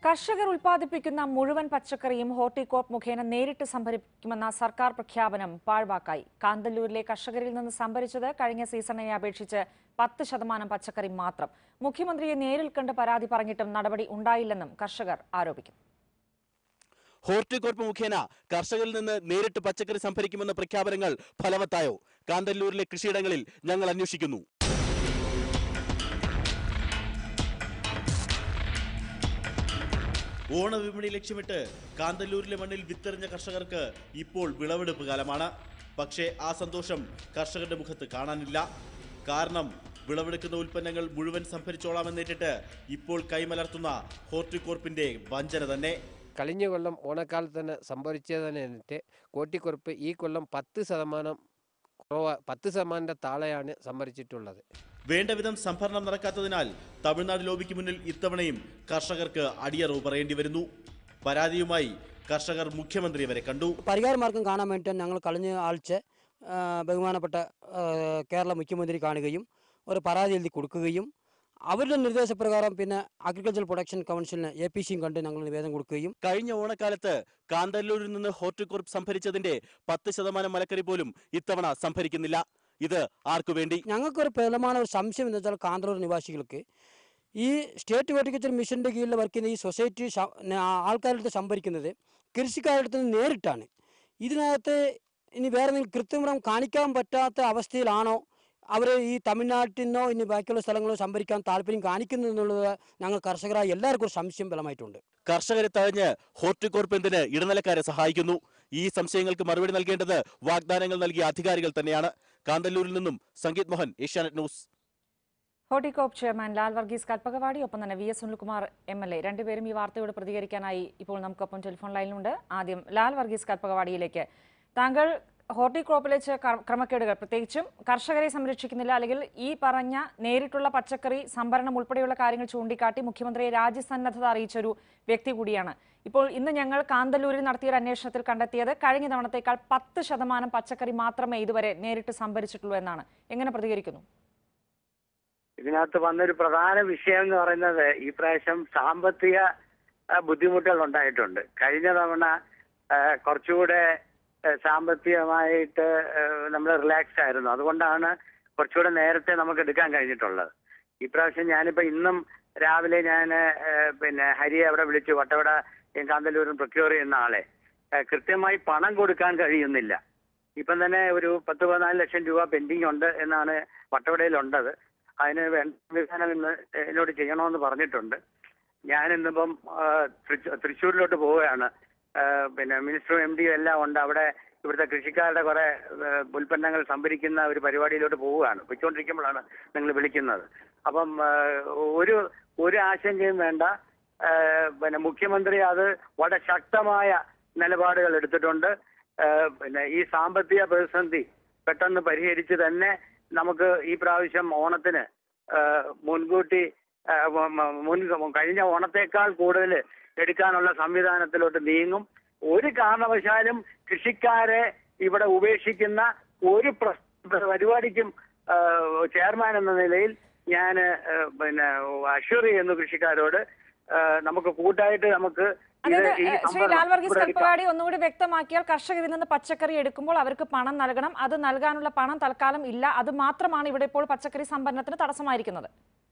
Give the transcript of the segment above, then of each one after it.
കർഷകർ ഉൽപ്പാദിപ്പിക്കുന്ന മുഴുവൻ പച്ചക്കറിയും ഹോർട്ടികോപ്പ് മുഖേന നേരിട്ട് സംഭരിക്കുമെന്ന സർക്കാർ പ്രഖ്യാപനം പാഴ്വാക്കായി കാന്തല്ലൂരിലെ കർഷകരിൽ നിന്ന് സംഭരിച്ചത് കഴിഞ്ഞ സീസണിനെ അപേക്ഷിച്ച് പത്ത് ശതമാനം പച്ചക്കറി മാത്രം മുഖ്യമന്ത്രിയെ നേരിൽ കണ്ട് പരാതി പറഞ്ഞിട്ടും നടപടി ഉണ്ടായില്ലെന്നും കർഷകർ ആരോപിക്കുന്നു ഹോർട്ടികോർപ്പ് മുഖേന കർഷകരിൽ നിന്ന് നേരിട്ട് പച്ചക്കറി സംഭരിക്കുമെന്ന പ്രഖ്യാപനങ്ങൾ ഫലവത്തായോ കാന്തല്ലൂരിലെ കൃഷിയിടങ്ങളിൽ ഞങ്ങൾ അന്വേഷിക്കുന്നു ഓണവിപണി ലക്ഷ്യമിട്ട് കാന്തല്ലൂരിലെ മണ്ണിൽ വിത്തെറിഞ്ഞ കർഷകർക്ക് ഇപ്പോൾ വിളവെടുപ്പ് കാലമാണ് പക്ഷേ ആ സന്തോഷം കർഷകരുടെ മുഖത്ത് കാണാനില്ല കാരണം വിളവെടുക്കുന്ന ഉൽപ്പന്നങ്ങൾ മുഴുവൻ സംഭരിച്ചോളാമെന്നേറ്റിട്ട് ഇപ്പോൾ കൈമലർത്തുന്ന ഹോർട്ടികോർപ്പിന്റെ വഞ്ചന തന്നെ കഴിഞ്ഞ കൊല്ലം ഓണക്കാലത്ത് തന്നെ സംഭരിച്ചതിനിട്ട് കോട്ടിക്കുറപ്പ് ഈ കൊല്ലം പത്ത് ശതമാനം കുറവ് പത്ത് ശതമാനത്തിൻ്റെ താഴെയാണ് സംഭരിച്ചിട്ടുള്ളത് വേണ്ടവിധം സംഭരണം നടക്കാത്തതിനാൽ തമിഴ്നാട് ലോബിക്ക് മുന്നിൽ ഇത്തവണയും കർഷകർക്ക് അടിയറവ് പറയേണ്ടി വരുന്നു പരാതിയുമായി കർഷകർ മുഖ്യമന്ത്രി വരെ കണ്ടു പരിഹാര മാർഗം കാണാൻ വേണ്ടിയിട്ട് ഞങ്ങൾ കഴിഞ്ഞ ആഴ്ച ആ, ബഹുമാനപ്പെട്ട ആ, കേരള മുഖ്യമന്ത്രി കാണുകയും ഒരു പരാതി എഴുതി കൊടുക്കുകയും അവരുടെ നിർദ്ദേശപ്രകാരം പിന്നെ അഗ്രികൾച്ചർ പ്രൊഡക്ഷൻ കൗൺസിലിന് എ പി സിയും കണ്ട് ഞങ്ങൾ നിവേദനം കൊടുക്കുകയും കഴിഞ്ഞ ഓണക്കാലത്ത് കാന്തല്ലൂരിൽ നിന്ന് ഹോർട്ടികോർപ്പ് സംഭരിച്ചതിന്റെ പത്ത് ശതമാനം മലക്കറി പോലും ഇത്തവണ സംഭരിക്കുന്നില്ല ഇത് ആർക്കു വേണ്ടി ഞങ്ങൾക്കൊരു പ്രബലമായ ഒരു സംശയം എന്ന് വെച്ചാൽ കാന്തളൂർ നിവാസികൾക്ക് ഈ സ്റ്റേറ്റ് ഹോർട്ടിക്കൾച്ചർ മിഷൻ്റെ കീഴിൽ വർക്ക് ചെയ്യുന്ന ഈ സൊസൈറ്റി ശ- ന- ആൾക്കാരുടെ അടുത്ത് സംഭരിക്കുന്നത് കൃഷിക്കാരുടെ അടുത്ത് നിന്ന് നേരിട്ടാണ് ഇതിനകത്ത് ഇനി വേറെ എന്തെങ്കിലും കൃത്രിമം കാണിക്കാൻ പറ്റാത്ത അവസ്ഥയിലാണോ അവർ ഈ തമിഴ്നാട്ടിൽ നിന്നോ ഇനി ബാക്കിയുള്ള സ്ഥലങ്ങളോ സംഭരിക്കാൻ താല്പര്യം കാണിക്കുന്നു എന്നുള്ളത് ഞങ്ങൾ കർഷകരായ എല്ലാവർക്കും ഒരു സംശയം ബലമായിട്ടുണ്ട് കർഷകരെ തഴഞ്ഞ് ഹോർട്ടികോർപ്പ് എന്തിന് ഇടനിലക്കാരെ സഹായിക്കുന്നു ഈ സംശയങ്ങൾക്ക് മറുപടി നൽകേണ്ടത് വാഗ്ദാനങ്ങൾ നൽകിയ അധികാരികൾ തന്നെയാണ് കാന്തല്ലൂരിൽ നിന്നും സംഗീത് മോഹൻ ഏഷ്യാനെറ്റ് ന്യൂസ് ഹോർട്ടികോപ്പ് ചെയർമാൻ ലാൽ വർഗീസ് കൽപ്പകവാടി ഒപ്പം തന്നെ V S Sunilkumar M L A രണ്ടുപേരും ഈ വാർത്തയോട് പ്രതികരിക്കാനായി ഇപ്പോൾ നമുക്കൊപ്പം ടെലിഫോൺ ലൈനിലുണ്ട് ആദ്യം ലാൽ വർഗീസ് കൽപ്പകവാടിയിലേക്ക് താങ്കൾ ഹോർട്ടിക്രോപ്പിലെ ചില ക്ര- ക്രമക്കേടുകൾ പ്രത്യേകിച്ചും കർഷകരെ സംരക്ഷിക്കുന്നില്ല അല്ലെങ്കിൽ ഈ പറഞ്ഞ നേരിട്ടുള്ള പച്ചക്കറി സംഭരണം ഉൾപ്പെടെയുള്ള കാര്യങ്ങൾ ചൂണ്ടിക്കാട്ടി മുഖ്യമന്ത്രിയെ രാജ്യസന്നദ്ധത അറിയിച്ചൊരു വ്യക്തി കൂടിയാണ് ഇപ്പോൾ ഇന്ന് ഞങ്ങൾ കാന്തല്ലൂരിൽ നടത്തിയ ഒരു അന്വേഷണത്തിൽ കണ്ടെത്തിയത് കഴിഞ്ഞ തവണത്തേക്കാൾ പത്ത് ശതമാനം പച്ചക്കറി മാത്രമേ ഇതുവരെ നേരിട്ട് സംഭരിച്ചിട്ടുള്ളൂ എന്നാണ് എങ്ങനെ പ്രതികരിക്കുന്നു ഇതിനകത്ത് വന്നൊരു പ്രധാന വിഷയം എന്ന് പറയുന്നത് ഈ പ്രാവശ്യം സാമ്പത്തിക ആ, ബുദ്ധിമുട്ടുകൾ ഉണ്ടായിട്ടുണ്ട് കഴിഞ്ഞ തവണ ആ, കുറച്ചുകൂടെ ആ, സാമ്പത്തികമായിട്ട് നമ്മൾ റിലാക്സ്ഡ് ആയിരുന്നു അതുകൊണ്ടാണ് കുറച്ചുകൂടെ നേരത്തെ നമുക്ക് എടുക്കാൻ കഴിഞ്ഞിട്ടുള്ളത് ഈ പ്രാവശ്യം ഞാനിപ്പോ ഇന്നും രാവിലെ ഞാൻ പിന്നെ ഹരിയെ അവിടെ വിളിച്ചു വട്ടവട കാന്തല്ലൂരും പ്രൊക്യൂർ ചെയ്യുന്ന ആളെ ആ, കൃത്യമായി പണം കൊടുക്കാൻ കഴിയുന്നില്ല ഇപ്പം തന്നെ ഒരു പത്ത് പതിനാല് ലക്ഷം രൂപ പെൻഡിങ് ഉണ്ട് എന്നാണ് വട്ടവടയിലുണ്ടത് അതിന് വേണ്ട സംവിധാനം ഇന്ന് എന്നോട് ചെയ്യണമെന്ന് പറഞ്ഞിട്ടുണ്ട് ഞാൻ ഇന്നിപ്പം ആ, തൃശ്ശൂ- തൃശ്ശൂരിലോട്ട് പോവുകയാണ് ആ, പിന്നെ മിനിസ്റ്ററും എം ഡിയും എല്ലാം ഉണ്ട് അവിടെ ഇവിടുത്തെ കൃഷിക്കാരുടെ കുറെ ആ, ഉൽപ്പന്നങ്ങൾ സംഭരിക്കുന്ന ഒരു പരിപാടിയിലോട്ട് പോവുകയാണ് പൊയ്ക്കൊണ്ടിരിക്കുമ്പോഴാണ് നിങ്ങൾ വിളിക്കുന്നത് അപ്പം ആ, ഒരു ഒരു ആശങ്കയും വേണ്ട ആ, പിന്നെ മുഖ്യമന്ത്രി അത് വളരെ ശക്തമായ നിലപാടുകൾ എടുത്തിട്ടുണ്ട് ആ, പിന്നെ ഈ സാമ്പത്തിക പ്രതിസന്ധി പെട്ടെന്ന് പരിഹരിച്ച് തന്നെ നമുക്ക് ഈ പ്രാവശ്യം ഓണത്തിന് ആ, മുൻകൂട്ടി ആ, മ- മ- മുൻ കഴിഞ്ഞ ഓണത്തേക്കാൾ കൂടുതൽ എടുക്കാനുള്ള സംവിധാനത്തിലോട്ട് നീങ്ങും ഒരു കാരണവശാലും കൃഷിക്കാരെ ഇവിടെ ഉപേക്ഷിക്കുന്ന ഒരു പ്രശ്ന പരിപാടിക്കും ആ, ചെയർമാൻ എന്ന നിലയിൽ ഞാൻ പിന്നെ അഷ്യൂർ ചെയ്യുന്നു കൃഷിക്കാരോട് ആ, നമുക്ക് കൂട്ടായിട്ട് നമുക്ക് ഇത് അതായത് ഈ ഏഹ്, ശ്രീ സംഭരണം ലാൽ വർഗീസ് ഇവിടെ എടുക്കാം. കൽപ്പകാടി ഒന്നുകൂടി വ്യക്തമാക്കിയാൽ കർഷകരിൽ നിന്ന് പച്ചക്കറി എടുക്കുമ്പോൾ അവർക്ക് പണം നൽകണം അത് നൽകാനുള്ള പണം തൽക്കാലം ഇല്ല അത് മാത്രമാണ് ഇവിടെ ഇപ്പോൾ പച്ചക്കറി സംഭരണത്തിന് തടസ്സമായിരിക്കുന്നത്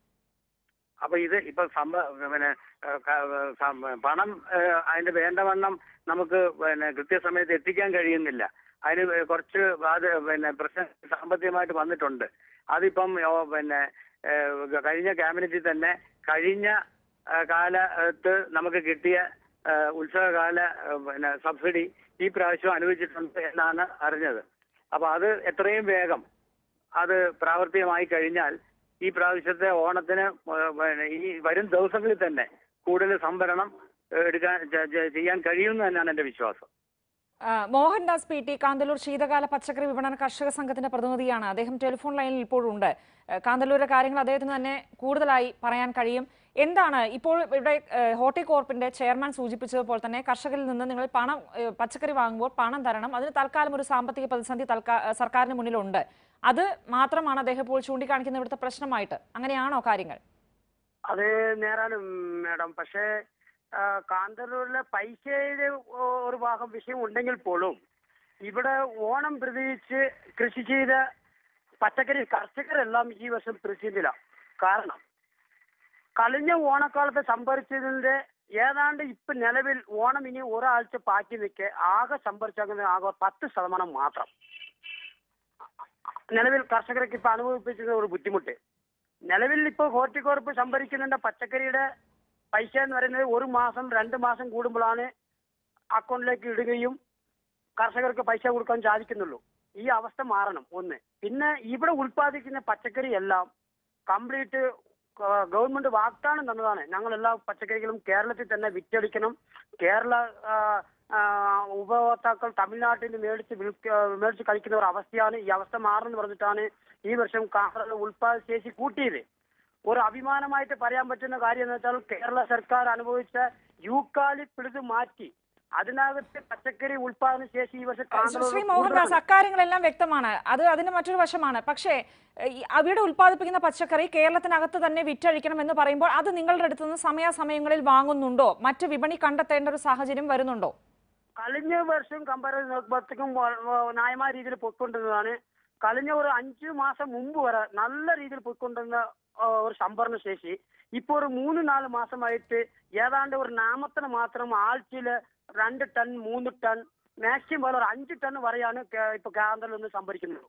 അപ്പൊ ഇത് ഇപ്പൊ സംഭ പിന്നെ ഏഹ്, ക- ഏഹ്, സം- പണം ഏഹ്, അതിന്റെ വേണ്ടവണ്ണം നമുക്ക് പിന്നെ കൃത്യസമയത്ത് എത്തിക്കാൻ കഴിയുന്നില്ല അതിന് കുറച്ച് അത് പിന്നെ പ്രശ്നം സാമ്പത്തികമായിട്ട് വന്നിട്ടുണ്ട് അതിപ്പം ഓ, പിന്നെ ഏഹ്, കഴിഞ്ഞ ക്യാബിനറ്റിൽ തന്നെ കഴിഞ്ഞ ഏഹ്, കാലത്ത് നമുക്ക് കിട്ടിയ ഏഹ്, ഉത്സവകാല ഏഹ്, പിന്നെ സബ്സിഡി ഈ പ്രാവശ്യം അനുവദിച്ചിട്ടുണ്ട് എന്നാണ് അറിഞ്ഞത് അപ്പൊ അത് എത്രയും വേഗം അത് പ്രാവർത്തികമായി കഴിഞ്ഞാൽ ഈ പ്രാവശ്യത്തെ ഓണത്തിന് ഏഹ് പിന്നെ ഈ വരും ദിവസങ്ങളിൽ തന്നെ കൂടുതൽ സംഭരണം ഏഹ് എടുക്കാൻ ചെ- ചെ- ചെയ്യാൻ കഴിയുമെന്ന് തന്നെയാണ് എന്റെ വിശ്വാസം ആ, മോഹൻദാസ് പി ടി കാന്തല്ലൂർ ശീതകാല പച്ചക്കറി വിപണന കർഷക സംഘത്തിന്റെ പ്രതിനിധിയാണ് അദ്ദേഹം ടെലിഫോൺ ലൈനിൽ ഇപ്പോഴുണ്ട് ഏഹ്, കാന്തല്ലൂരിലെ കാര്യങ്ങൾ അദ്ദേഹത്തിന് തന്നെ കൂടുതലായി പറയാൻ കഴിയും എന്താണ് ഇപ്പോൾ ഇവിടെ ഏഹ്, ഹോർട്ടികോർപ്പിന്റെ ചെയർമാൻ സൂചിപ്പിച്ചതുപോലെ തന്നെ കർഷകരിൽ നിന്ന് നിങ്ങൾ പണം ഏഹ്, പച്ചക്കറി വാങ്ങുമ്പോൾ പണം തരണം അതിന് തൽക്കാലം ഒരു സാമ്പത്തിക പ്രതിസന്ധി തൽക്കാ ഏഹ്, സർക്കാരിന് മുന്നിലുണ്ട് അത് മാത്രമാണ് അദ്ദേഹം ഇപ്പോൾ ചൂണ്ടിക്കാണിക്കുന്ന ഇവിടുത്തെ പ്രശ്നമായിട്ട് അങ്ങനെയാണോ കാര്യങ്ങൾ അത് നേരാണ് മാഡം പക്ഷേ ആ, കാന്തല്ലൂരിലെ പൈസയുടെ ഒ- ഒരു ഭാഗം വിഷയം ഉണ്ടെങ്കിൽ പോലും ഇവിടെ ഓണം പ്രതീക്ഷിച്ച് കൃഷി ചെയ്ത പച്ചക്കറി കർഷകരെല്ലാം ഈ വർഷം പ്രതിസന്ധിയിലാണ് കാരണം കഴിഞ്ഞ ഓണക്കാലത്ത് സംഭരിച്ചതിന്റെ ഏതാണ്ട് ഇപ്പൊ നിലവിൽ ഓണം ഇനി ഒരാഴ്ച ബാക്കി നിൽക്കെ ആകെ സംഭരിച്ചേക്കുന്നത് ആകെ പത്ത് ശതമാനം മാത്രം നിലവിൽ കർഷകർക്ക് ഇപ്പൊ അനുഭവിപ്പിക്കുന്ന ഒരു ബുദ്ധിമുട്ട് നിലവിൽ ഇപ്പോൾ ഹോർട്ടിക്കോർപ്പ് സംഭരിക്കുന്നുണ്ട് പച്ചക്കറിയുടെ പൈസ എന്ന് പറയുന്നത് ഒരു മാസം രണ്ട് മാസം കൂടുമ്പോഴാണ് അക്കൗണ്ടിലേക്ക് ഇടുകയും കർഷകർക്ക് പൈസ കൊടുക്കാൻ സാധിക്കുന്നുള്ളൂ ഈ അവസ്ഥ മാറണം ഒന്ന് പിന്നെ ഇവിടെ ഉൽപ്പാദിക്കുന്ന പച്ചക്കറി എല്ലാം കംപ്ലീറ്റ് ഗവൺമെന്റ് വാഗ്ദാനം തന്നതാണ് ഞങ്ങൾ എല്ലാ പച്ചക്കറികളും കേരളത്തിൽ തന്നെ വിറ്റഴിക്കണം കേരള ആ, ആ, ഉപഭോക്താക്കൾ തമിഴ്നാട്ടിൽ നിന്ന് മേടിച്ച് വിൽക്ക മേടിച്ച് കഴിക്കുന്ന ഒരു അവസ്ഥയാണ് ഈ അവസ്ഥ മാറണമെന്ന് പറഞ്ഞിട്ടാണ് ഈ വർഷം കാസർഗോഡ് ഉൽപ്പാദന ശേഷി കൂട്ടിയത് ഒരു അഭിമാനമായിട്ട് പറയാൻ പറ്റുന്ന കാര്യം എന്ന് വെച്ചാൽ കേരള സർക്കാർ അനുഭവിച്ച യൂക്കാലി പിടിത് മാറ്റി അതിനകത്ത് പച്ചക്കറി ഉൽപാദന ശേഷി ഈ വർഷം കാസർഗോഡ് ശ്രീ മോഹൻദാസ് കൂടുതലാണ്. അക്കാര്യങ്ങളെല്ലാം വ്യക്തമാണ് അത് അതിന്റെ മറ്റൊരു വശമാണ് പക്ഷേ ഏഹ്, ഈ അവിടെ ഉൽപ്പാദിപ്പിക്കുന്ന പച്ചക്കറി കേരളത്തിനകത്ത് തന്നെ വിറ്റഴിക്കണം എന്ന് പറയുമ്പോൾ അത് നിങ്ങളുടെ അടുത്ത് നിന്ന് സമയാസമയങ്ങളിൽ വാങ്ങുന്നുണ്ടോ മറ്റ് വിപണി കണ്ടെത്തേണ്ട ഒരു സാഹചര്യം വരുന്നുണ്ടോ കഴിഞ്ഞ വർഷം കമ്പയർ ചെയ്ത് നോക്കുമ്പോഴത്തേക്കും വ- വ- ന്യായമായ രീതിയിൽ പൊയ്ക്കൊണ്ടിരുന്നതാണ് കഴിഞ്ഞ ഒരു അഞ്ചു മാസം മുമ്പ് വരെ നല്ല രീതിയിൽ പൊയ്ക്കൊണ്ടിരുന്ന ആ, ഒരു സംഭരണ ശേഷി ഇപ്പൊ ഒരു മൂന്ന് നാല് മാസമായിട്ട് ഏതാണ്ട് ഒരു നാമത്തിന് മാത്രം ആഴ്ചയില് രണ്ട് ടൺ മൂന്ന് ടൺ മാക്സിമം ഒരു അഞ്ച് ടൺ വരെയാണ് കേ- ഇപ്പൊ കേരളത്തിൽ നിന്ന് സംഭരിക്കുന്നത്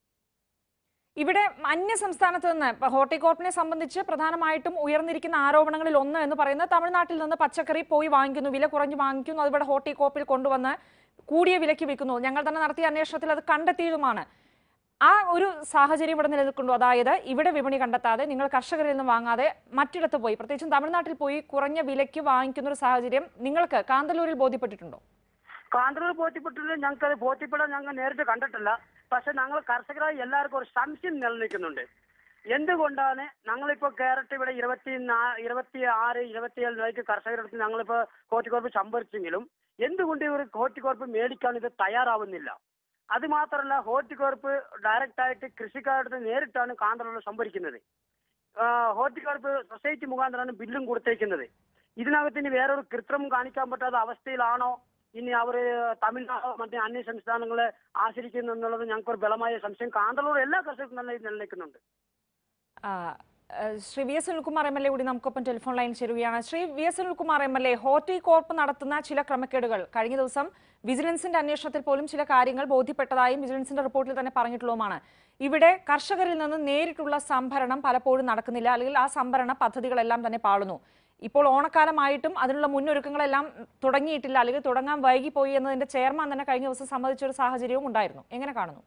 ഇവിടെ അന്യ സംസ്ഥാനത്ത് നിന്ന് ഇപ്പൊ ഹോർട്ടികോർപ്പിനെ സംബന്ധിച്ച് പ്രധാനമായിട്ടും ഉയർന്നിരിക്കുന്ന ആരോപണങ്ങളിൽ ഒന്ന് എന്ന് പറയുന്നത് തമിഴ്നാട്ടിൽ നിന്ന് പച്ചക്കറി പോയി വാങ്ങിക്കുന്നു വില കുറഞ്ഞ് വാങ്ങിക്കുന്നു അതിവിടെ ഹോർട്ടികോപ്പിൽ കൊണ്ടുവന്ന് കൂടിയ വിലയ്ക്ക് വിൽക്കുന്നു ഞങ്ങൾ തന്നെ നടത്തിയ അന്വേഷണത്തിൽ അത് കണ്ടെത്തിയതുമാണ് ആ ഒരു സാഹചര്യം ഇവിടെ നിലനിൽക്കുന്നു അതായത് ഇവിടെ വിപണി കണ്ടെത്താതെ നിങ്ങൾ കർഷകരിൽ നിന്ന് വാങ്ങാതെ മറ്റിടത്ത് പോയി പ്രത്യേകിച്ചും തമിഴ്നാട്ടിൽ പോയി കുറഞ്ഞ വിലയ്ക്ക് വാങ്ങിക്കുന്ന ഒരു സാഹചര്യം നിങ്ങൾക്ക് കാന്തല്ലൂരിൽ ബോധ്യപ്പെട്ടിട്ടുണ്ടോ കാന്തല്ലൂർ ബോധ്യപ്പെട്ടില്ല ഞങ്ങൾക്ക് അത് ബോധ്യപ്പെടാൻ ഞങ്ങൾ നേരിട്ട് കണ്ടിട്ടില്ല പക്ഷെ ഞങ്ങൾ കർഷകരായി എല്ലാവർക്കും ഒരു സംശയം നിലനിൽക്കുന്നുണ്ട് എന്തുകൊണ്ടാണ് ഞങ്ങളിപ്പോ ക്യാരറ്റ് ഇവിടെ ഇരുപത്തി നാ- ഇരുപത്തി ആറ് ഇരുപത്തിയേഴ് രൂപയ്ക്ക് കർഷകരുടെ അടുത്ത് ഞങ്ങളിപ്പോ കോട്ടിക്കോർപ്പ് സംഭരിച്ചെങ്കിലും എന്തുകൊണ്ട് ഇവർ കോട്ടിക്കോർപ്പ് മേടിക്കാൻ ഇത് തയ്യാറാവുന്നില്ല അത് മാത്രമല്ല ഹോർട്ടിക്കോർപ്പ് ഡയറക്റ്റ് ആയിട്ട് കൃഷിക്കാരുടെ അടുത്ത് നേരിട്ടാണ് കാന്തല്ലൂർ സംഭരിക്കുന്നത് ആ, ഹോർട്ടിക്കോർപ്പ് സൊസൈറ്റി മുഖാന്തരമാണ് ബില്ലും കൊടുത്തേക്കുന്നത് ഇതിനകത്ത് ഇനി വേറൊരു കൃത്രിമം കാണിക്കാൻ പറ്റാത്ത അവസ്ഥയിലാണോ ഇനി അവർ തമിഴ്നാടോ മറ്റേ അന്യ സംസ്ഥാനങ്ങളെ ആശ്രയിക്കുന്നു എന്നുള്ളത് ഞങ്ങൾക്കൊരു ബലമായ സംശയം കാന്തല്ലൂർ എല്ലാ കർഷകർക്കും നല്ല രീതിയിൽ നിലനിൽക്കുന്നുണ്ട് ആ, ആ, Shri V S Sunilkumar M L A കൂടി നമുക്കൊപ്പം ടെലിഫോൺ ലൈൻ ചേരുകയാണ് Shri V S Sunilkumar M L A Horticorp നടത്തുന്ന ചില ക്രമക്കേടുകൾ കഴിഞ്ഞ ദിവസം വിജിലൻസിന്റെ അന്വേഷണത്തിൽ പോലും ചില കാര്യങ്ങൾ ബോധ്യപ്പെട്ടതായും വിജിലൻസിന്റെ റിപ്പോർട്ടിൽ തന്നെ പറഞ്ഞിട്ടുള്ളതുമാണ് ഇവിടെ കർഷകരിൽ നിന്ന് നേരിട്ടുള്ള സംഭരണം പലപ്പോഴും നടക്കുന്നില്ല അല്ലെങ്കിൽ ആ സംഭരണ പദ്ധതികളെല്ലാം തന്നെ പാളുന്നു ഇപ്പോൾ ഓണക്കാലമായിട്ടും അതിനുള്ള മുന്നൊരുക്കങ്ങളെല്ലാം തുടങ്ങിയിട്ടില്ല അല്ലെങ്കിൽ തുടങ്ങാൻ വൈകിപ്പോയി എന്നതിന്റെ ചെയർമാൻ തന്നെ കഴിഞ്ഞ ദിവസം സമ്മതിച്ച ഒരു സാഹചര്യവും ഉണ്ടായിരുന്നു എങ്ങനെ കാണുന്നു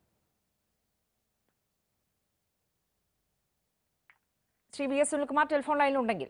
Shri V S Sunilkumar telephone ലൈനിലുണ്ടെങ്കിൽ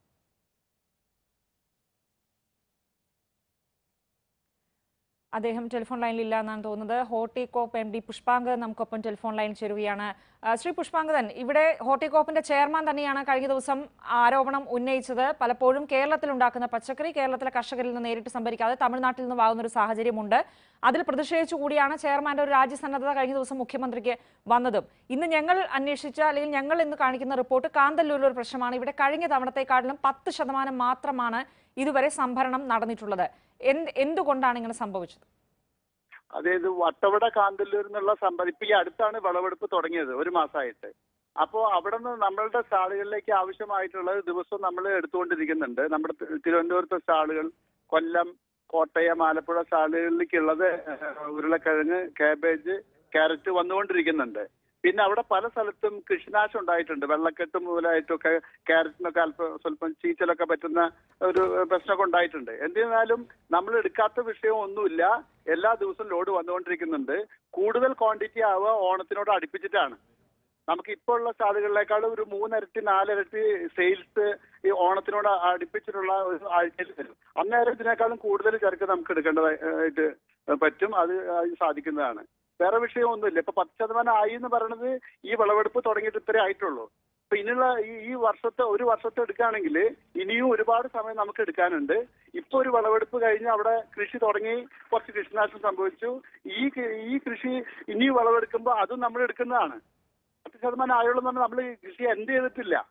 അദ്ദേഹം ടെലിഫോൺ ലൈനിൽ ഇല്ല എന്നാണ് തോന്നുന്നത് ഹോർട്ടികോപ്പ് എം ഡി പുഷ്പാങ്കദൻ നമുക്കൊപ്പം ടെലിഫോൺ ലൈൻ ചേരുകയാണ് ആ, ശ്രീ പുഷ്പാങ്കദൻ ഇവിടെ ഹോർട്ടികോപ്പിന്റെ ചെയർമാൻ തന്നെയാണ് കഴിഞ്ഞ ദിവസം ആരോപണം ഉന്നയിച്ചത് പലപ്പോഴും കേരളത്തിൽ ഉണ്ടാക്കുന്ന പച്ചക്കറി കേരളത്തിലെ കർഷകരിൽ നിന്ന് നേരിട്ട് സംഭരിക്കാതെ തമിഴ്നാട്ടിൽ നിന്ന് വാങ്ങുന്ന ഒരു സാഹചര്യമുണ്ട് അതിൽ പ്രതിഷേധിച്ചു കൂടിയാണ് ചെയർമാന്റെ ഒരു രാജ്യസന്നദ്ധത കഴിഞ്ഞ ദിവസം മുഖ്യമന്ത്രിക്ക് വന്നതും ഇന്ന് ഞങ്ങൾ അന്വേഷിച്ച അല്ലെങ്കിൽ ഞങ്ങൾ ഇന്ന് കാണിക്കുന്ന റിപ്പോർട്ട് കാന്തല്ലൂരിലെ ഒരു പ്രശ്നമാണ് ഇവിടെ കഴിഞ്ഞ തവണത്തെക്കാട്ടിലും പത്ത് ശതമാനം മാത്രമാണ് ഇതുവരെ സംഭരണം നടന്നിട്ടുള്ളത് എന്ത് എന്തുകൊണ്ടാണ് ഇങ്ങനെ സംഭവിച്ചത് അതായത് വട്ടവട കാന്തല്ലൂർ എന്നുള്ള സംഭവം ഇപ്പൊ ഈ അടുത്താണ് വിളവെടുപ്പ് തുടങ്ങിയത് ഒരു മാസമായിട്ട് അപ്പോൾ അവിടെ നിന്ന് നമ്മളുടെ സ്റ്റാളുകളിലേക്ക് ആവശ്യമായിട്ടുള്ളത് ദിവസവും നമ്മൾ എടുത്തുകൊണ്ടിരിക്കുന്നുണ്ട് നമ്മുടെ തി- തിരുവനന്തപുരത്തെ സ്റ്റാളുകൾ കൊല്ലം കോട്ടയം ആലപ്പുഴ സ്റ്റാളുകളിലേക്കുള്ളത് ഏഹ്, ഉരുളക്കിഴങ്ങ് കാബേജ് ക്യാരറ്റ് വന്നുകൊണ്ടിരിക്കുന്നുണ്ട് പിന്നെ അവിടെ പല സ്ഥലത്തും കൃഷിനാശം ഉണ്ടായിട്ടുണ്ട് വെള്ളക്കെട്ട് മൂലമായിട്ടൊക്കെ ക്യാരറ്റിനൊക്കെ അല്പം സ്വല്പം ചീച്ചലൊക്കെ പറ്റുന്ന ഒരു പ്രശ്നമൊക്കെ ഉണ്ടായിട്ടുണ്ട് എന്നിരുന്നാലും നമ്മൾ എടുക്കാത്ത വിഷയം ഒന്നുമില്ല എല്ലാ ദിവസവും ലോഡ് വന്നുകൊണ്ടിരിക്കുന്നുണ്ട് കൂടുതൽ ക്വാണ്ടിറ്റി ആവുക ഓണത്തിനോട് അടുപ്പിച്ചിട്ടാണ് നമുക്ക് ഇപ്പോൾ ഉള്ള സ്റ്റാളുകളിലേക്കാളും ഒരു മൂന്നിരട്ടി നാലിരട്ടി സെയിൽസ് ഈ ഓണത്തിനോട് അടുപ്പിച്ചിട്ടുള്ള ഒരു ആഴ്ചയിൽ വരും അന്നേരം ഇതിനേക്കാളും കൂടുതൽ ചരക്ക് നമുക്ക് എടുക്കേണ്ടതായിട്ട് പറ്റും അത് അത് സാധിക്കുന്നതാണ് വേറെ വിഷയമൊന്നുമില്ല ഇപ്പൊ പത്ത് ശതമാനം ആയി എന്ന് പറയുന്നത് ഈ വിളവെടുപ്പ് തുടങ്ങിയിട്ട് ഇത്രേ ആയിട്ടുള്ളൂ അപ്പൊ ഇനിയുള്ള ഈ ഈ വർഷത്തെ ഒരു വർഷത്തെ എടുക്കുകയാണെങ്കിൽ ഇനിയും ഒരുപാട് സമയം നമുക്ക് എടുക്കാനുണ്ട് ഇപ്പൊ ഒരു വിളവെടുപ്പ് കഴിഞ്ഞ് അവിടെ കൃഷി തുടങ്ങി കുറച്ച് കൃഷിനാശം സംഭവിച്ചു ഈ കൃ- ഈ കൃഷി ഇനി വിളവെടുക്കുമ്പോൾ അതും നമ്മൾ എടുക്കുന്നതാണ് പത്ത് ശതമാനം ആയുള്ളൂ നമ്മൾ കൃഷി എൻഡ് ചെയ്തിട്ടില്ല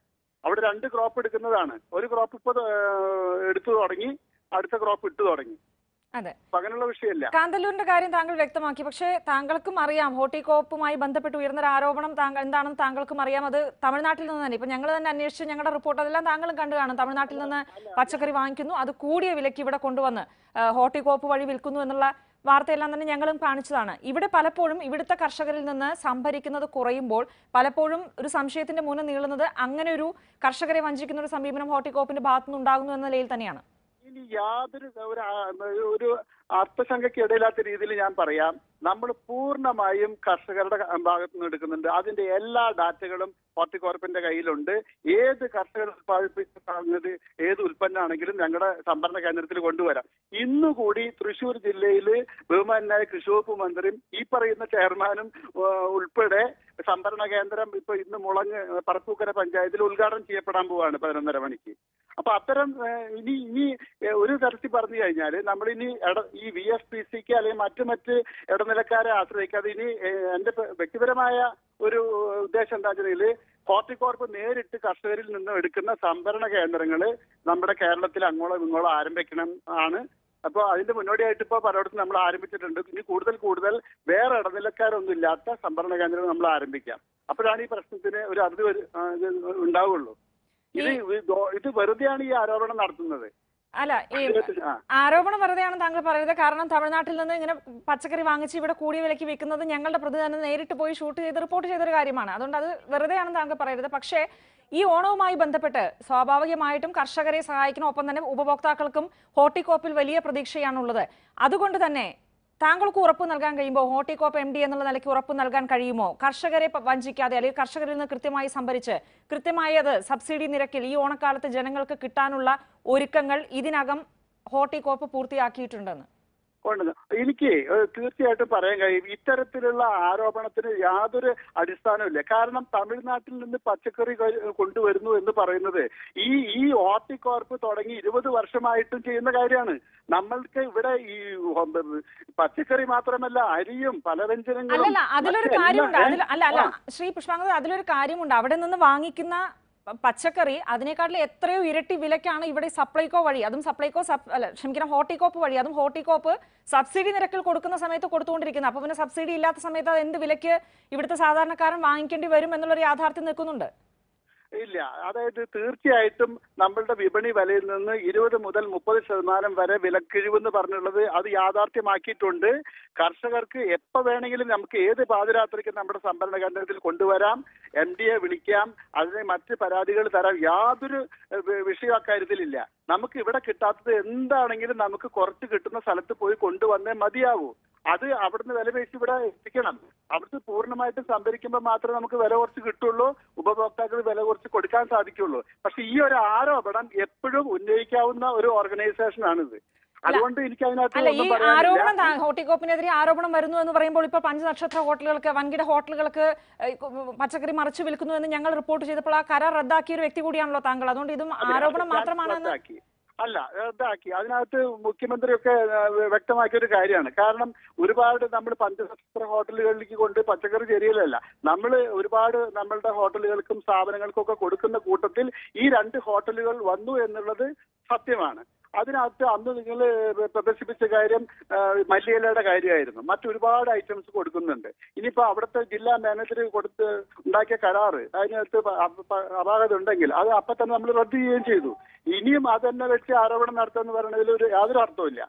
അവിടെ രണ്ട് ക്രോപ്പ് എടുക്കുന്നതാണ് ഒരു ക്രോപ്പ് ഇപ്പൊ ഏഹ്, എടുത്തു തുടങ്ങി അടുത്ത ക്രോപ്പ് ഇട്ടു തുടങ്ങി അതെ അപ്പൊ അങ്ങനെയുള്ള വിഷയമല്ല കാന്തല്ലൂരിന്റെ കാര്യം താങ്കൾ വ്യക്തമാക്കി പക്ഷേ താങ്കൾക്കും അറിയാം ഹോർട്ടികോപ്പുമായി ബന്ധപ്പെട്ട് ഉയർന്ന ഒരു ആരോപണം താങ്കൾ എന്താണെന്ന് താങ്കൾക്കും അറിയാം അത് തമിഴ്നാട്ടിൽ നിന്ന് തന്നെ ഇപ്പൊ ഞങ്ങൾ തന്നെ അന്വേഷിച്ച് ഞങ്ങളുടെ റിപ്പോർട്ട് അതെല്ലാം താങ്കളും കണ്ടു കാണും തമിഴ്നാട്ടിൽ നിന്ന് പച്ചക്കറി വാങ്ങിക്കുന്നു അത് കൂടിയ വിലയ്ക്ക് ഇവിടെ കൊണ്ടുവന്ന് ആ, ഹോർട്ടികോപ്പ് വഴി വിൽക്കുന്നു എന്നുള്ള വാർത്തയെല്ലാം തന്നെ ഞങ്ങളും കാണിച്ചതാണ് ഇവിടെ പലപ്പോഴും ഇവിടുത്തെ കർഷകരിൽ നിന്ന് സംഭരിക്കുന്നത് കുറയുമ്പോൾ പലപ്പോഴും ഒരു സംശയത്തിന്റെ മുന്നിൽ നീളുന്നത് അങ്ങനെ ഒരു കർഷകരെ വഞ്ചിക്കുന്ന ഒരു സമീപനം ഹോർട്ടികോപ്പിന്റെ ഭാഗത്തുനിന്ന് ഉണ്ടാകുന്നു എന്ന നിലയിൽ തന്നെയാണ് ഇനി യാതൊരു ഒരു ആ- ഒരു അർത്ഥശങ്കയ്ക്ക് ഇടയില്ലാത്ത രീതിയിൽ ഞാൻ പറയാം നമ്മൾ പൂർണ്ണമായും കർഷകരുടെ ഭാഗത്ത് നിന്ന് എടുക്കുന്നുണ്ട് അതിന്റെ എല്ലാ ഡാറ്റകളും ഹോർട്ടികോർപ്പിന്റെ കയ്യിലുണ്ട് ഏത് കർഷകർ ഉത്പാദിപ്പിച്ച പറഞ്ഞത് ഏത് ഉൽപ്പന്നമാണെങ്കിലും ഞങ്ങളുടെ സംഭരണ കേന്ദ്രത്തിൽ കൊണ്ടുവരാം ഇന്നുകൂടി തൃശൂർ ജില്ലയിൽ ബഹുമാനായ കൃഷി വകുപ്പ് മന്ത്രിയും ഈ പറയുന്ന ചെയർമാനും ആ, ഉൾപ്പെടെ സംഭരണ കേന്ദ്രം ഇപ്പൊ ഇന്ന് മുളങ്ങ് പറപ്പൂക്കര പഞ്ചായത്തിൽ ഉദ്ഘാടനം ചെയ്യപ്പെടാൻ പോവാണ് പതിനൊന്നര മണിക്ക് അപ്പൊ അത്തരം ഏഹ്, ഇനി ഇനി ഏഹ്, ഒരു തരത്തിൽ പറഞ്ഞു കഴിഞ്ഞാൽ നമ്മൾ ഇനി ഈ വി എഫ് പി സിക്ക് അല്ലെങ്കിൽ മറ്റു മറ്റ് ഇടനിലക്കാരെ ആശ്രയിക്കാതെ ഇനി ഏഹ്, എന്റെ പ- വ്യക്തിപരമായ ഒരു ഉദ്ദേശം എന്താ വെച്ചാൽ ഹോർട്ടികോർപ്പ് നേരിട്ട് കർഷകരിൽ നിന്ന് എടുക്കുന്ന സംഭരണ കേന്ദ്രങ്ങൾ നമ്മുടെ കേരളത്തിൽ അങ്ങോളം ഇങ്ങോളം ആരംഭിക്കണം ആണ് അപ്പോൾ അതിന്റെ മുന്നോടിയായിട്ട് ഇപ്പോൾ പലയിടത്തും നമ്മൾ ആരംഭിച്ചിട്ടുണ്ട് ഇനി കൂടുതൽ കൂടുതൽ വേറെ ഇടനിലക്കാരൊന്നും ഇല്ലാത്ത സംഭരണ കേന്ദ്രങ്ങൾ നമ്മൾ ആരംഭിക്കാം അപ്പോഴാണ് ഈ പ്രശ്നത്തിന് ഒരു അറുതി വരു- ആ, ഇത് ഉണ്ടാവുള്ളൂ ഇത് ഇത് ഇത് വെറുതെയാണ് ഈ ആരോപണം നടത്തുന്നത് അല്ല ഈ ആ ആരോപണം വെറുതെയാണ് താങ്കൾ പറയുന്നത് കാരണം തമിഴ്നാട്ടിൽ നിന്ന് ഇങ്ങനെ പച്ചക്കറി വാങ്ങിച്ച് ഇവിടെ കൂടിയ വിലയ്ക്ക് വിൽക്കുന്നത് ഞങ്ങളുടെ പ്രതിനിധി നേരിട്ട് പോയി ഷൂട്ട് ചെയ്ത് റിപ്പോർട്ട് ചെയ്തൊരു കാര്യമാണ് അതുകൊണ്ട് അത് വെറുതെയാണെന്ന് താങ്കൾ പറയരുത് പക്ഷേ ഈ ഓണവുമായി ബന്ധപ്പെട്ട് സ്വാഭാവികമായിട്ടും കർഷകരെ സഹായിക്കണം ഒപ്പം തന്നെ ഉപഭോക്താക്കൾക്കും ഹോർട്ടികോപ്പിൽ വലിയ പ്രതീക്ഷയാണുള്ളത് അതുകൊണ്ട് തന്നെ താങ്കൾക്ക് ഉറപ്പ് നൽകാൻ കഴിയുമ്പോൾ ഹോർട്ടികോപ്പ് എം ഡി എന്നുള്ള നിലയ്ക്ക് ഉറപ്പ് നൽകാൻ കഴിയുമോ കർഷകരെ പ- വഞ്ചിക്കാതെ അല്ലെങ്കിൽ കർഷകരിൽ നിന്ന് കൃത്യമായി സംഭരിച്ച് കൃത്യമായത് സബ്സിഡി നിരക്കിൽ ഈ ഓണക്കാലത്ത് ജനങ്ങൾക്ക് കിട്ടാനുള്ള ഒരുക്കങ്ങൾ ഇതിനകം ഹോർട്ടികോപ്പ് പൂർത്തിയാക്കിയിട്ടുണ്ടെന്ന് ഉണ്ട് എനിക്ക് ഏഹ്, തീർച്ചയായിട്ടും പറയാൻ കഴിയും ഇത്തരത്തിലുള്ള ആരോപണത്തിന് യാതൊരു അടിസ്ഥാനമില്ല കാരണം തമിഴ്നാട്ടിൽ നിന്ന് പച്ചക്കറി ക- കൊണ്ടുവരുന്നു എന്ന് പറയുന്നത് ഈ ഈ ഹോർട്ടികോർപ്പ് തുടങ്ങി ഇരുപത് വർഷമായിട്ടും ചെയ്യുന്ന കാര്യമാണ് നമ്മൾക്ക് ഇവിടെ ഈ ഹോ- പച്ചക്കറി മാത്രമല്ല അരിയും പലവ്യഞ്ജനങ്ങളും അല്ലല്ല അതിലൊരു മറ്റെല്ലാ- കാര്യമുണ്ട് അതിൽ അല്ല അല്ല ആ. ശ്രീ പുഷ്പാങ്കത് അതിലൊരു കാര്യമുണ്ട് അവിടെ നിന്ന് വാങ്ങിക്കുന്ന പ- പച്ചക്കറി അതിനേക്കാട്ടിൽ എത്രയോ ഇരട്ടി വിലക്കാണ് ഇവിടെ സപ്ലൈകോ വഴി അതും സപ്ലൈകോ സബ് അല്ല ക്ഷമിക്കണം ഹോർട്ടികോപ്പ് വഴി അതും ഹോർട്ടികോപ്പ് സബ്സിഡി നിരക്കിൽ കൊടുക്കുന്ന സമയത്ത് കൊടുത്തുകൊണ്ടിരിക്കുന്നത് അപ്പൊ പിന്നെ സബ്സിഡി ഇല്ലാത്ത സമയത്ത് അത് എന്ത് വിലക്ക് ഇവിടുത്തെ സാധാരണക്കാരൻ വാങ്ങിക്കേണ്ടി വരും എന്നുള്ളൊരു യാഥാർത്ഥ്യം നിൽക്കുന്നുണ്ട് ഇല്ല അതായത് തീർച്ചയായിട്ടും നമ്മളുടെ വിപണി വിലയിൽ നിന്ന് ഇരുപത് മുതൽ മുപ്പത് ശതമാനം വരെ വിലക്കിഴിവെന്ന് പറഞ്ഞുള്ളത് അത് യാഥാർത്ഥ്യമാക്കിയിട്ടുണ്ട് കർഷകർക്ക് എപ്പോ വേണമെങ്കിലും നമുക്ക് ഏത് പാതിരാത്രിക്ക് നമ്മുടെ സംഭരണ കേന്ദ്രത്തിൽ കൊണ്ടുവരാം എം ഡി എ വിളിക്കാം അതിന് മറ്റ് പരാതികൾ തരാം യാതൊരു ഏഹ്, വി- വിഷയം അക്കാര്യത്തിലില്ല നമുക്ക് ഇവിടെ കിട്ടാത്തത് എന്താണെങ്കിലും നമുക്ക് കുറച്ച് കിട്ടുന്ന സ്ഥലത്ത് പോയി കൊണ്ടുവന്നേ മതിയാവൂ അത് അവിടുന്ന് വില പേശി ഇവിടെ എത്തിക്കണം അവിടുത്തെ പൂർണ്ണമായിട്ട് സംഭരിക്കുമ്പോൾ മാത്രമേ നമുക്ക് വില കുറച്ച് കിട്ടുള്ളൂ ഉപഭോക്താക്കൾ വില കുറച്ച് കൊടുക്കാൻ സാധിക്കുള്ളൂ പക്ഷെ ഈ ഒരു ആരോപണം എപ്പോഴും ഉന്നയിക്കാവുന്ന ഒരു ഓർഗനൈസേഷൻ ആണിത് അതുകൊണ്ട് എനിക്ക് അതിനകത്ത് അല്ല ഈ ഒന്നും ആരോപണം പറയാനില്ല താ- ഹോർട്ടികോപ്പിനെതിരെ ആരോപണം വരുന്നു എന്ന് പറയുമ്പോൾ ഇപ്പോൾ പഞ്ചനക്ഷത്ര ഹോട്ടലുകൾക്ക് വൻകിട ഹോട്ടലുകൾക്ക് ഏഹ്, കു- പച്ചക്കറി മറിച്ചു വിൽക്കുന്നു എന്ന് ഞങ്ങൾ റിപ്പോർട്ട് ചെയ്തപ്പോൾ ആ കരാർ റദ്ദാക്കിയ ഒരു വ്യക്തി കൂടിയാണല്ലോ താങ്കൾ അതുകൊണ്ട് ഇതും അതെ, ആരോപണം അത് ഞാൻ മാത്രമാണെന്ന് റദ്ദാക്കി. അല്ല റദ്ദാക്കി അതിനകത്ത് മുഖ്യമന്ത്രിയൊക്കെ ആ, വ്യക്തമാക്കിയ ഒരു കാര്യമാണ് കാരണം ഒരുപാട് നമ്മൾ പഞ്ചനക്ഷത്ര ഹോട്ടലുകളിലേക്ക് കൊണ്ട് പച്ചക്കറി ചെറിയലല്ല നമ്മൾ ഒരുപാട് നമ്മളുടെ ഹോട്ടലുകൾക്കും സ്ഥാപനങ്ങൾക്കും ഒക്കെ കൊടുക്കുന്ന കൂട്ടത്തിൽ ഈ രണ്ട് ഹോട്ടലുകൾ വന്നു എന്നുള്ളത് സത്യമാണ് അതിനകത്ത് അന്ന് നിങ്ങൾ പ്രദർശിപ്പിച്ച കാര്യം ആ, മല്ലിയിലയുടെ കാര്യമായിരുന്നു മറ്റൊരുപാട് ഐറ്റംസ് കൊടുക്കുന്നുണ്ട് ഇനിയിപ്പോ അവിടുത്തെ ജില്ലാ മാനേജർ കൊടുത്ത് ഉണ്ടാക്കിയ കരാറ് അതിനകത്ത് പ- അപ- പ- അപാകത ഉണ്ടെങ്കിൽ അത് അപ്പൊ തന്നെ നമ്മൾ റദ്ദ് ചെയ്യുകയും ചെയ്തു ഇനിയും അതന്നെ വെച്ച് ആരോപണം നടത്തുമെന്ന് പറയുന്നതിൽ ഒരു യാതൊരു അർത്ഥവുമില്ല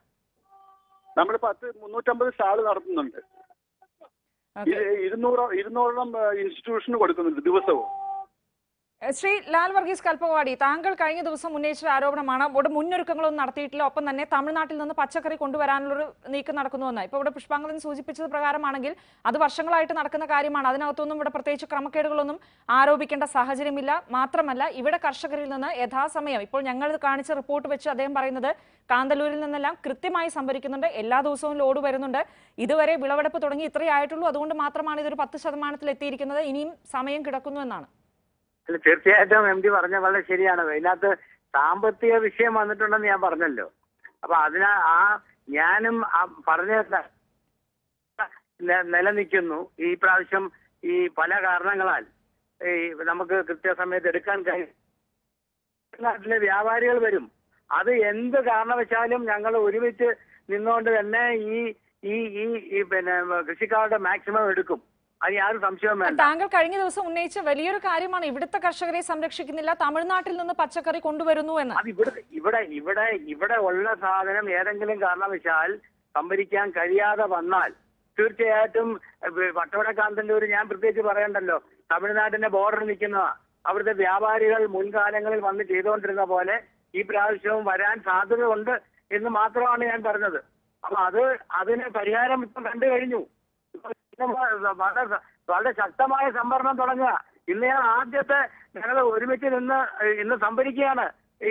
നമ്മൾ പത്ത് മുന്നൂറ്റമ്പത് സ്റ്റാള് നടത്തുന്നുണ്ട് ഓക്കേ. ഇത് ഇരുന്നൂറോ ഇരുന്നൂറോളം ഇൻസ്റ്റിറ്റ്യൂഷന് കൊടുക്കുന്നുണ്ട് ദിവസവും ശ്രീ ലാൽ വർഗീസ് കൽപ്പവാടി താങ്കൾ കഴിഞ്ഞ ദിവസം ഉന്നയിച്ച ആരോപണമാണ് ഇവിടെ മുന്നൊരുക്കങ്ങളൊന്നും നടത്തിയിട്ടില്ല ഒപ്പം തന്നെ തമിഴ്നാട്ടിൽ നിന്ന് പച്ചക്കറി കൊണ്ടുവരാനുള്ളൊരു നീക്കം നടക്കുന്നുവെന്ന് ഇപ്പോൾ ഇവിടെ പുഷ്പാങ്കതൻ സൂചിപ്പിച്ചത് പ്രകാരമാണെങ്കിൽ അത് വർഷങ്ങളായിട്ട് നടക്കുന്ന കാര്യമാണ് അതിനകത്തൊന്നും ഇവിടെ പ്രത്യേകിച്ച് ക്രമക്കേടുകളൊന്നും ആരോപിക്കേണ്ട സാഹചര്യമില്ല മാത്രമല്ല ഇവിടെ കർഷകരിൽ നിന്ന് യഥാസമയം ഇപ്പോൾ ഞങ്ങൾ കാണിച്ച റിപ്പോർട്ട് വെച്ച് അദ്ദേഹം പറയുന്നത് കാന്തല്ലൂരിൽ നിന്നെല്ലാം കൃത്യമായി സംഭരിക്കുന്നുണ്ട് എല്ലാ ദിവസവും ലോഡ് വരുന്നുണ്ട് ഇതുവരെ വിളവെടുപ്പ് തുടങ്ങി ഇത്രയേ ആയിട്ടുള്ളൂ അതുകൊണ്ട് മാത്രമാണ് ഇതൊരു പത്ത് ശതമാനത്തിൽ എത്തിയിരിക്കുന്നത് ഇനിയും സമയം കിടക്കുന്നു എന്നാണ് അല്ല തീർച്ചയായിട്ടും എം ഡി പറഞ്ഞ വളരെ ശരിയാണ് ഇതിനകത്ത് സാമ്പത്തിക വിഷയം വന്നിട്ടുണ്ടെന്ന് ഞാൻ പറഞ്ഞല്ലോ അപ്പൊ അതിനാ ആ ഞാനും ആ പറഞ്ഞ ന- നിലനിൽക്കുന്നു ഈ പ്രാവശ്യം ഈ പല കാരണങ്ങളാൽ ഈ നമുക്ക് കൃത്യസമയത്ത് എടുക്കാൻ കഴിയും നാട്ടിലെ വ്യാപാരികൾ വരും അത് എന്ത് കാരണവശാലും ഞങ്ങൾ ഒരുമിച്ച് നിന്നുകൊണ്ട് തന്നെ ഈ ഈ ഈ ഈ പിന്നെ കൃഷിക്കാരുടെ മാക്സിമം എടുക്കും അത് യാതൊരു സംശയവും വേണ്ട താങ്കൾ കഴിഞ്ഞ ദിവസം ഉന്നയിച്ച വലിയൊരു കാര്യമാണ് ഇവിടുത്തെ കർഷകരെ സംരക്ഷിക്കുന്നില്ല തമിഴ്നാട്ടിൽ നിന്ന് പച്ചക്കറി കൊണ്ടുവരുന്നു എന്ന് അത് ഇവിടെ ഇവിടെ ഇവിടെ ഇവിടെ ഉള്ള സാധനം ഏതെങ്കിലും കാരണവശാൽ സംഭരിക്കാൻ കഴിയാതെ വന്നാൽ തീർച്ചയായിട്ടും ഏഹ്, വട്ടവടക്കാന്തല്ലൂർ ഞാൻ പ്രത്യേകിച്ച് പറയണ്ടല്ലോ തമിഴ്നാടിന്റെ ബോർഡറിൽ നിൽക്കുന്നതാ അവിടുത്തെ വ്യാപാരികൾ മുൻകാലങ്ങളിൽ വന്ന് ചെയ്തുകൊണ്ടിരുന്ന പോലെ ഈ പ്രാവശ്യവും വരാൻ സാധ്യതയുണ്ട് എന്ന് മാത്രമാണ് ഞാൻ പറഞ്ഞത് അപ്പൊ അത് അതിന് പരിഹാരം ഇപ്പം കണ്ടു കഴിഞ്ഞു ഇപ്പൊ ഇന്ന് വളരെ വളരെ ശക്തമായ സംഭരണം തുടങ്ങുക ഇന്ന് ഞാൻ ആദ്യത്തെ ഞങ്ങൾ ഒരുമിച്ച് നിന്ന് ഇന്ന് സംഭരിക്കുകയാണ് ഈ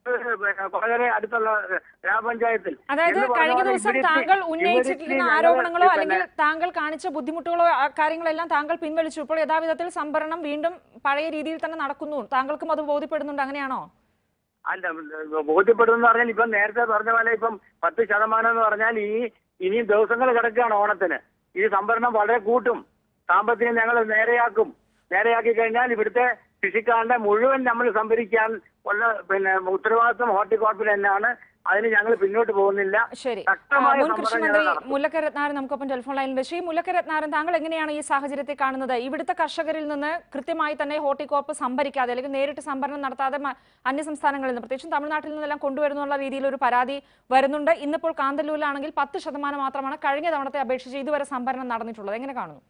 വളരെ അടുത്തുള്ള ഗ്രാമപഞ്ചായത്തിൽ അതായത് എന്ന് പറഞ്ഞ കഴിഞ്ഞ പോലെ ദിവസം ഇവരിക്ക് താങ്കൾ ഇവരിക്ക് ഉന്നയിച്ചിരിക്കുന്ന ഞങ്ങള് ആരോപണങ്ങളോ പിന്നെ അല്ലെങ്കിൽ താങ്കൾ കാണിച്ച ബുദ്ധിമുട്ടുകളോ ആ കാര്യങ്ങളെല്ലാം താങ്കൾ പിൻവലിച്ചു ഇപ്പോൾ യഥാവിധത്തിൽ സംഭരണം വീണ്ടും പഴയ രീതിയിൽ തന്നെ നടക്കുന്നു താങ്കൾക്കും അത് ബോധ്യപ്പെടുന്നുണ്ട് അങ്ങനെയാണോ അല്ല ബോധ്യപ്പെടുമെന്ന് പറഞ്ഞാൽ ഇപ്പം നേരത്തെ പറഞ്ഞ പോലെ ഇപ്പം പത്ത് ശതമാനം എന്ന് പറഞ്ഞാൽ ഈ ഇനിയും ദിവസങ്ങൾ കിടക്കുകയാണ് ഓണത്തിന് ഈ സംഭരണം വളരെ കൂട്ടും സാമ്പത്തികം ഞങ്ങൾ നേരെയാക്കും നേരെയാക്കി കഴിഞ്ഞാൽ ഇവിടുത്തെ കൃഷിക്കാരന്റെ മുഴുവൻ നമ്മൾ സംഭരിക്കാൻ ഉള്ള പിന്നെ ഉത്തരവാദിത്വം ഹോർട്ടികോർപ്പിൽ തന്നെയാണ് അതിന് ഞങ്ങൾ പിന്നോട്ട് പോകുന്നില്ല ശരി ആ, ശക്തമായ മുൻ സമരം കൃഷിമന്ത്രി ഞങ്ങൾ നടത്തും. മുല്ലക്കര രത്നാരൻ നമുക്കൊപ്പം ടെലിഫോൺ ലൈനിലുണ്ട് ശ്രീ മുല്ലക്കര രത്നാരൻ താങ്കൾ എങ്ങനെയാണ് ഈ സാഹചര്യത്തെ കാണുന്നത് ഇവിടുത്തെ കർഷകരിൽ നിന്ന് കൃത്യമായി തന്നെ ഹോർട്ടികോർപ്പ് സംഭരിക്കാതെ അല്ലെങ്കിൽ നേരിട്ട് സംഭരണം നടത്താതെ മ- അന്യ സംസ്ഥാനങ്ങളിൽ നിന്ന് പ്രത്യേകിച്ചും തമിഴ്നാട്ടിൽ നിന്നെല്ലാം കൊണ്ടുവരുന്നുള്ള രീതിയിൽ ഒരു പരാതി വരുന്നുണ്ട് ഇന്നിപ്പോൾ കാന്തല്ലൂരിലാണെങ്കിൽ പത്ത് ശതമാനം മാത്രമാണ് കഴിഞ്ഞ തവണത്തെ അപേക്ഷിച്ച് ഇതുവരെ സംഭരണം നടന്നിട്ടുള്ളത് എങ്ങനെ കാണുന്നു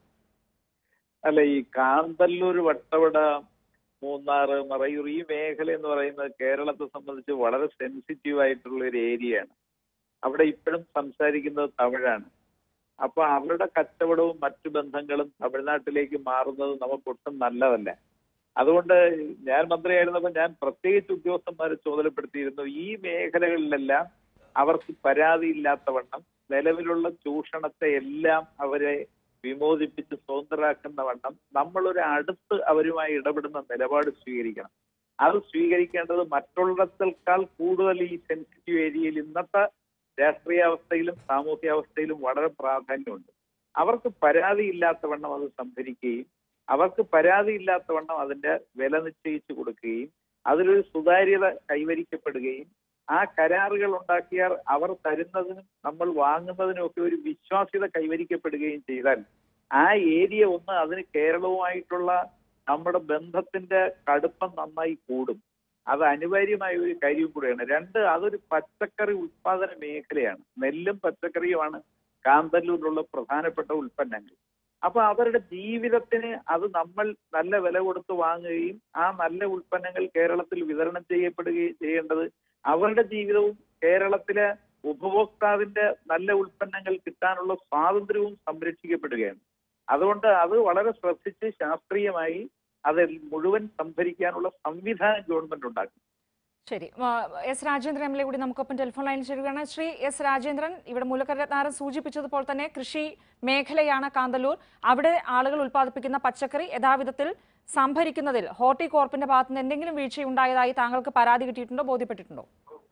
അല്ല ഈ കാന്തല്ലൂർ വട്ടവട മൂന്നാറ് മറയൂർ ഈ മേഖല എന്ന് പറയുന്നത് കേരളത്തെ സംബന്ധിച്ച് വളരെ സെൻസിറ്റീവ് ആയിട്ടുള്ള ഒരു ഏരിയയാണ് അവിടെ ഇപ്പോഴും സംസാരിക്കുന്നത് തമിഴാണ് അപ്പൊ അവരുടെ കച്ചവടവും മറ്റു ബന്ധങ്ങളും തമിഴ്നാട്ടിലേക്ക് മാറുന്നത് നമുക്കൊട്ടും നല്ലതല്ല അതുകൊണ്ട് ഞാൻ മന്ത്രിയായിരുന്നപ്പോൾ ഞാൻ പ്രത്യേകിച്ച് ഉദ്യോഗസ്ഥന്മാരെ ചുമതലപ്പെടുത്തിയിരുന്നു ഈ മേഖലകളിലെല്ലാം അവർക്ക് പരാതിയില്ലാത്തവണ്ണം നിലവിലുള്ള ചൂഷണത്തെ എല്ലാം അവരെ വിമോചിപ്പിച്ച് സ്വതന്ത്രരാക്കുന്ന വണ്ണം നമ്മളൊരു അടുത്ത് അവരുമായി ഇടപെടുന്ന നിലപാട് സ്വീകരിക്കണം അത് സ്വീകരിക്കേണ്ടത് മറ്റുള്ളിടത്തേക്കാൾ കൂടുതൽ ഈ സെൻസിറ്റീവ് ഏരിയയിൽ ഇന്നത്തെ രാഷ്ട്രീയാവസ്ഥയിലും സാമൂഹ്യാവസ്ഥയിലും വളരെ പ്രാധാന്യമുണ്ട് അവർക്ക് പരാതിയില്ലാത്തവണ്ണം അത് സംഭരിക്കുകയും അവർക്ക് പരാതിയില്ലാത്തവണ്ണം അതിന്റെ വില നിശ്ചയിച്ചു കൊടുക്കുകയും അതിലൊരു സുതാര്യത കൈവരിക്കപ്പെടുകയും ആ കരാറുകൾ ഉണ്ടാക്കിയാൽ അവർ തരുന്നതിനും നമ്മൾ വാങ്ങുന്നതിനും ഒക്കെ ഒരു വിശ്വാസ്യത കൈവരിക്കപ്പെടുകയും ചെയ്താൽ ആ ഏരിയ ഒന്ന് അതിന് കേരളവുമായിട്ടുള്ള നമ്മുടെ ബന്ധത്തിന്റെ കടുപ്പം നന്നായി കൂടും അത് അനിവാര്യമായ ഒരു കാര്യം കൂടെയാണ് രണ്ട് അതൊരു പച്ചക്കറി ഉത്പാദന മേഖലയാണ് നെല്ലും പച്ചക്കറിയുമാണ് കാന്തല്ലൂരിലുള്ള പ്രധാനപ്പെട്ട ഉൽപ്പന്നങ്ങൾ അപ്പൊ അവരുടെ ജീവിതത്തിന് അത് നമ്മൾ നല്ല വില കൊടുത്ത് വാങ്ങുകയും ആ നല്ല ഉൽപ്പന്നങ്ങൾ കേരളത്തിൽ വിതരണം ചെയ്യപ്പെടുകയും ചെയ്യേണ്ടത് അവരുടെ ജീവിതവും കേരളത്തിലെ ഉപഭോക്താവിന്റെ നല്ല ഉൽപ്പന്നങ്ങൾ കിട്ടാനുള്ള സ്വാതന്ത്ര്യവും സംരക്ഷിക്കപ്പെടുകയാണ് അതുകൊണ്ട് അത് വളരെ ശ്രദ്ധിച്ച് ശാസ്ത്രീയമായി അത് മുഴുവൻ സംഭരിക്കാനുള്ള സംവിധാനം ഗവൺമെന്റ് ഉണ്ടാക്കും ശരി ആ, S Rajendran M L A കൂടി നമുക്കൊപ്പം ടെലിഫോൺ ലൈനിൽ ചേരുകയാണ് ശ്രീ എസ് രാജേന്ദ്രൻ ഇവിടെ മുല്ലക്കര രത്നാരൻ സൂചിപ്പിച്ചതുപോലെ തന്നെ കൃഷി മേഖലയാണ് കാന്തല്ലൂർ അവിടെ ആളുകൾ ഉൽപ്പാദിപ്പിക്കുന്ന പച്ചക്കറി യഥാവിധത്തിൽ സംഭരിക്കുന്നതിൽ ഹോർട്ടികോർപ്പിന്റെ ഭാഗത്തുനിന്ന് എന്തെങ്കിലും വീഴ്ചയുണ്ടായതായി താങ്കൾക്ക് പരാതി കിട്ടിയിട്ടുണ്ടോ ബോധ്യപ്പെട്ടിട്ടുണ്ടോ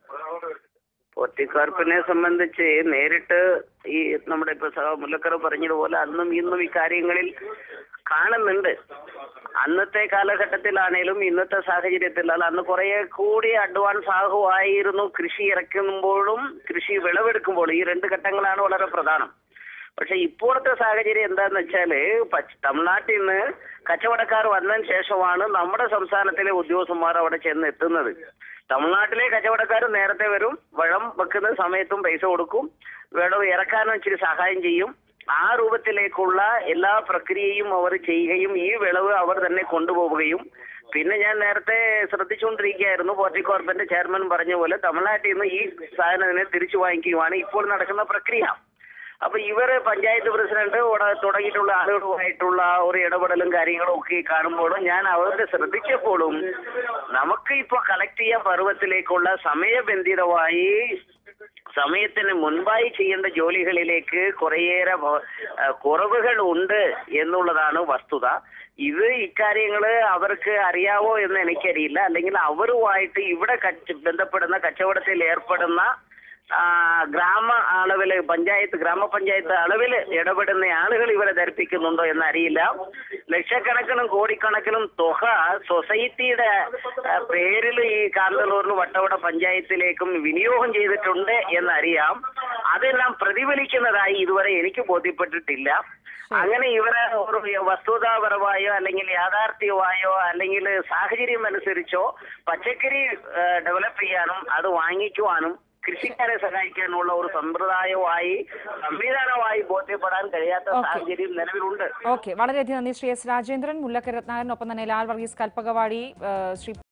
പൊട്ടിക്കാർപ്പിനെ സംബന്ധിച്ച് നേരിട്ട് ഈ നമ്മുടെ ഇപ്പൊ സഹ മുല്ലക്കർ പറഞ്ഞതുപോലെ അന്നും ഇന്നും ഈ കാര്യങ്ങളിൽ കാണുന്നുണ്ട് അന്നത്തെ കാലഘട്ടത്തിലാണേലും ഇന്നത്തെ സാഹചര്യത്തിലാണ് അന്ന് കുറെ കൂടി അഡ്വാൻസ് ആകുമായിരുന്നു കൃഷി ഇറക്കുമ്പോഴും കൃഷി വിളവെടുക്കുമ്പോഴും ഈ രണ്ട് ഘട്ടങ്ങളാണ് വളരെ പ്രധാനം പക്ഷെ ഇപ്പോഴത്തെ സാഹചര്യം എന്താന്ന് വെച്ചാല് പച്ച- തമിഴ്നാട്ടിൽ നിന്ന് കച്ചവടക്കാർ വന്നതിന് ശേഷമാണ് നമ്മുടെ സംസ്ഥാനത്തിലെ ഉദ്യോഗസ്ഥന്മാർ അവിടെ ചെന്ന് എത്തുന്നത് തമിഴ്നാട്ടിലെ കച്ചവടക്കാർ നേരത്തെ വരും വളം വെക്കുന്ന സമയത്തും പൈസ കൊടുക്കും വിളവ് ഇറക്കാനും ഇച്ചിരി സഹായം ചെയ്യും ആ രൂപത്തിലേക്കുള്ള എല്ലാ പ്രക്രിയയും അവർ ചെയ്യുകയും ഈ വിളവ് അവർ തന്നെ കൊണ്ടുപോവുകയും പിന്നെ ഞാൻ നേരത്തെ ശ്രദ്ധിച്ചുകൊണ്ടിരിക്കുകയായിരുന്നു പോർട്ടിക്കോർപ്പിന്റെ ചെയർമാൻ പറഞ്ഞ പോലെ തമിഴ്നാട്ടിൽ നിന്ന് ഈ സാധനത്തിനെ തിരിച്ചു വാങ്ങിക്കുകയാണ് ഇപ്പോൾ നടക്കുന്ന പ്രക്രിയ അപ്പൊ ഇവര് പഞ്ചായത്ത് പ്രസിഡന്റ് ഉട- തുടങ്ങിയിട്ടുള്ള ആളുകളുമായിട്ടുള്ള ഒരു ഇടപെടലും കാര്യങ്ങളും ഒക്കെ കാണുമ്പോഴും ഞാൻ അവരുടെ ശ്രദ്ധിച്ചപ്പോഴും നമുക്ക് ഇപ്പൊ കളക്ട് ചെയ്യാൻ പർവ്വത്തിലേക്കുള്ള സമയബന്ധിതമായി സമയത്തിന് മുൻപായി ചെയ്യേണ്ട ജോലികളിലേക്ക് കുറേയേറെ വ- ആ, കുറവുകൾ ഉണ്ട് എന്നുള്ളതാണ് വസ്തുത ഇത് ഇക്കാര്യങ്ങള് അവർക്ക് അറിയാവോ എന്ന് എനിക്കറിയില്ല അല്ലെങ്കിൽ അവരുമായിട്ട് ഇവിടെ കച്ച ബന്ധപ്പെടുന്ന കച്ചവടത്തിൽ ഏർപ്പെടുന്ന ആ, ഗ്രാമ അളവില് പഞ്ചായത്ത് ഗ്രാമപഞ്ചായത്ത് അളവിൽ ഇടപെടുന്ന ആളുകൾ ഇവരെ ധരിപ്പിക്കുന്നുണ്ടോ എന്നറിയില്ല ലക്ഷക്കണക്കിനും കോടിക്കണക്കിനും തുക സൊസൈറ്റിയുടെ ആ, പേരിൽ ഈ കാന്തല്ലൂരിലും വട്ടവട പഞ്ചായത്തിലേക്കും വിനിയോഗം ചെയ്തിട്ടുണ്ട് എന്നറിയാം അതെല്ലാം പ്രതിഫലിക്കുന്നതായി ഇതുവരെ എനിക്ക് ബോധ്യപ്പെട്ടിട്ടില്ല അങ്ങനെ ഇവരെ ഒരു വസ്തുതാപരമായോ അല്ലെങ്കിൽ യാഥാർത്ഥ്യമായോ അല്ലെങ്കിൽ സാഹചര്യം അനുസരിച്ചോ പച്ചക്കറി ഡെവലപ്പ് ചെയ്യാനും അത് വാങ്ങിക്കുവാനും കൃഷിക്കാരെ സഹായിക്കാനുള്ള ഒരു സമ്പ്രദായമായി സംവിധാനമായി ബോധ്യപ്പെടാൻ കഴിയാത്ത Okay. സാഹചര്യം നിലവിലുണ്ട് ഓക്കെ വളരെയധികം നന്ദി ശ്രീ എസ് രാജേന്ദ്രൻ മുല്ലക്കര രത്നാകരൻ ഒപ്പം തന്നെ ലാൽ വർഗീസ് കൽപ്പകവാടി ഏഹ് ശ്രീ